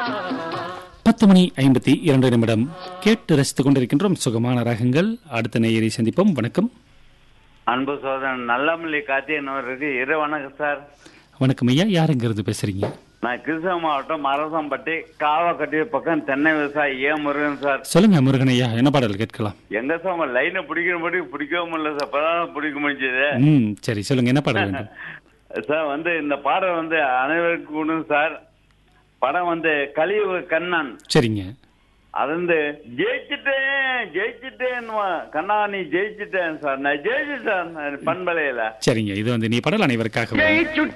பத்து மணி ஐம்பத்தி இரண்டு நிமிடம் கேட்டு ரசித்துக் கொண்டிருக்கின்றோம் சுகமான ராகங்கள் அடுத்த நேயரை சந்திப்போம் வணக்கம் அன்பு சோதரன் நல்லமல்லி காத்தியனவருக்கு இரு வணக்கம் சார் வணக்கம் ஐயா யாருங்கிறது பேசுறீங்க நான் கிருஷ்ண மாவட்டம் மரசம்பட்டி காவக்கட்டி பக்கம் தென்னை விவசாயி ஏ முருகன் சார் சொல்லுங்க முருகன் ஐயா என்ன பாடல் கேட்கலாம் எங்க சார் லைனை பிடிக்கிற மட்டும் பிடிக்கவே முடியல சார் இப்பதான் பிடிக்க முடிஞ்சது ம் சரி சொல்லுங்க என்ன பாடல் வேண்டும் சார் வந்து இந்த பாடல் வந்து அனைவருக்கும் உண்டு சார் படம் வந்து கலியுக கண்ணன் சரிங்க அது வந்து ஜெயிச்சுட்டேன் ஜெயிச்சுட்டேன் கண்ணா நீ ஜெயிச்சுட்டேன் சார் நான் ஜெயிச்சுட்டேன் பண்பலையில சரிங்க இது வந்து நீ பாடல் அனைவருக்காக ஜெயிச்சுட்டேன்